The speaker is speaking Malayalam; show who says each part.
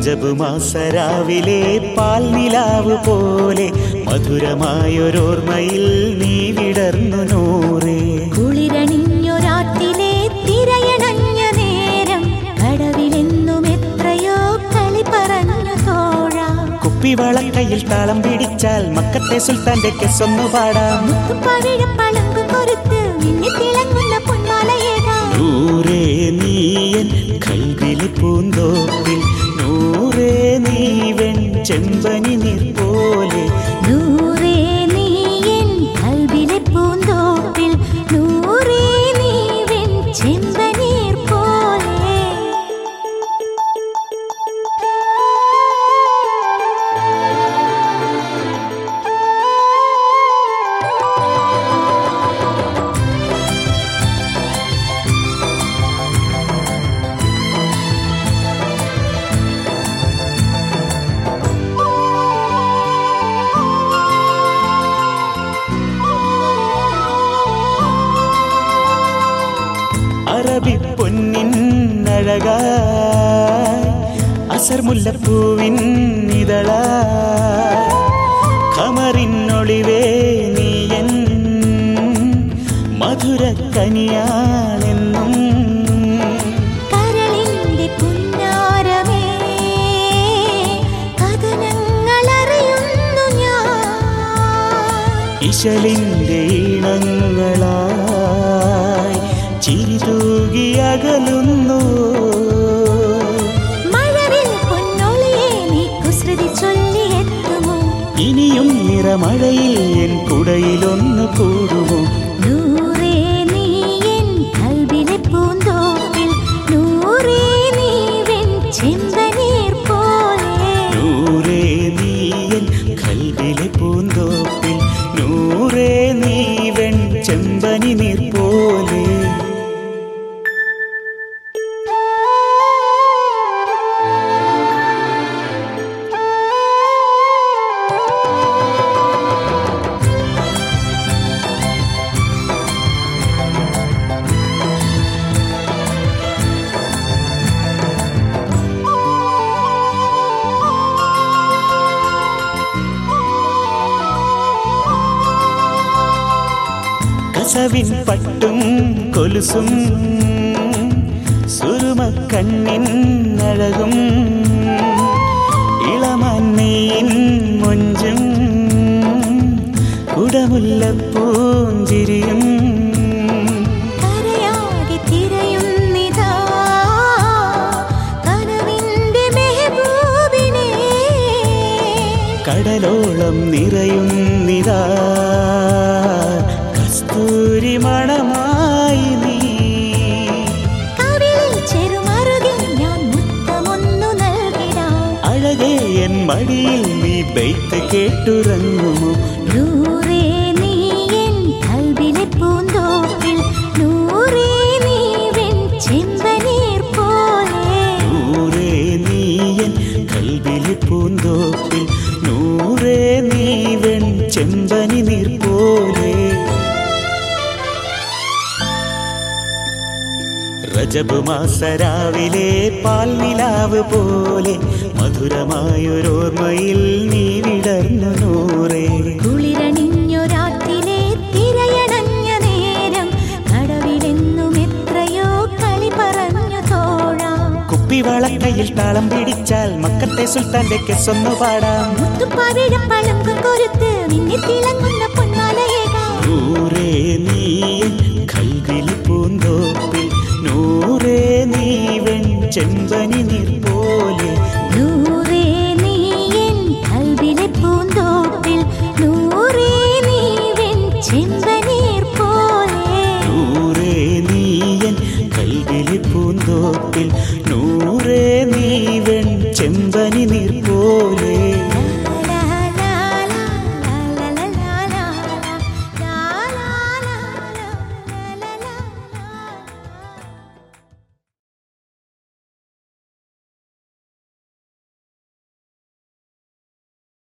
Speaker 1: റജബ് മാസരാവിലെ പാൽനിലാവ് പോലെ മധുരമായൊരോർമ്മയിൽ നീ വിടർന്നു നൂറേ
Speaker 2: കുളിരണിഞ്ഞൊരാട്ടിലെ തിരയണഞ്ഞ നേരം കടവിലെന്നും എത്രയോ കളി പറഞ്ഞു തോഴാം
Speaker 1: കുപ്പിവളക്കയിൽ താളം പിടിച്ചാൽ മക്കത്തെ സുൽത്താന്റെ കെസ്സൊന്നു പാടാം
Speaker 2: മുത്തുപ്പവിഴപ്പളുങ്ക് കൊരുത്ത് മിന്നി തിളങ്ങുന്ന പൊന്മാലയേകാം
Speaker 1: നൂറേ നീയൻ കൽവിലെ പൂന്തോപ്പിൽ നൂറേ നീ വെൺ ചെമ്പനി നീർ പോലെ
Speaker 2: നൂറേ നീ എൻ കൽവിലെ പൂന്തോപ്പിൽ നൂറേ നീ വെൺ ചെമ്പനീർ പോലെ
Speaker 1: അറബി പൊന്നിൻ അഴകായി അസർ മുല്ലപ്പൂവിൻ ഇതളാ ഖമറിനൊളിവേ നീയൻ മധുര കനിയാണെന്നും
Speaker 2: കരളിന്റെ പുന്നാരമേ കഥനങ്ങളറിയുന്നു ഞാൻ
Speaker 1: ഇശലിൻ്റെ ഈണങ്ങളായി ചിരി തൂകി അകലുന്നു
Speaker 2: മഴവിൽ പൊന്നൊളിയെ നീ കുസൃതി ചൊല്ലിയെത്തുമോ
Speaker 1: ഇനിയും നിറമഴയിൽ എൻ കുടയിലൊന്നു കൂടുമോ
Speaker 2: നൂറേ നീ എൻ കൽവിലെ പൂന്തോപ്പിൽ നൂറേ നീ വെൺ ചെമ്പനീർ പോലെ
Speaker 1: നൂറേ നീയൻ കൽവിലെ പൂന്തോപ്പിൽ നൂറേ നീ വെൺ ചെമ്പനി നീർ പോലെ കസവിൻ പട്ടും കൊലുസും സുരുമ കണ്ണിൻ അഴകും ഇളമന്നയിൻ മൊഞ്ചും കുടമുല്ലപ്പൂഞ്ചിരിയും
Speaker 2: കരയാകെ തിരയുന്നിതാ കനവിന്റെ മെഹബൂബിനെ
Speaker 1: കടലോളം നിറയുന്നിതാ കസ്തൂരി മണമായി നീ
Speaker 2: കവിളിൽ ചെറുമറുകിൽ ഞാൻ മുത്തമൊന്നു നൽകിടാം
Speaker 1: അഴകേ എൻ മടിയിൽ നീ ബെയ്ത്ത് കേട്ടുറങ്ങുമോ
Speaker 2: നൂറേ നീ എൻ കൽവിലെ പൂന്തോപ്പിൽ നൂറേ നീ വെൺ ചെമ്പനീർ പോലെ
Speaker 1: നൂറേ നീയൻ കൽവിലെ പൂന്തോപ്പിൽ നൂറേ നീ വെൺ ചെമ്പനി നീർ പോലെ റജബ് മാസരാവിലെ പാൽനിലാവ് പോലെ മധുരമായൊരോർമ്മയിൽ നീ വിടർന്നു നൂറേ
Speaker 2: കുളിരണിഞ്ഞൊരാട്ടിലെ തിരയണഞ്ഞ നേരം കടവിലെന്നും എത്രയോ കളി പറഞ്ഞു തോഴാം
Speaker 1: കുപ്പിവളക്കയിൽ താളം പിടിച്ചാൽ മക്കത്തെ സുൽത്താന്റെ കെസ്സൊന്നു പാടാം
Speaker 2: മുത്തുപ്പാവിഴപ്പളുങ്കും കൊരുത്ത് മിന്നി തിളങ്ങുന്ന പൊന്മാലയേകാം
Speaker 1: നൂറേ നീയൻ കൽവിൽ പൂന്തോപ്പിൽ നൂറേ നീ വെൺ ചെമ്പനി നീർ പോലെ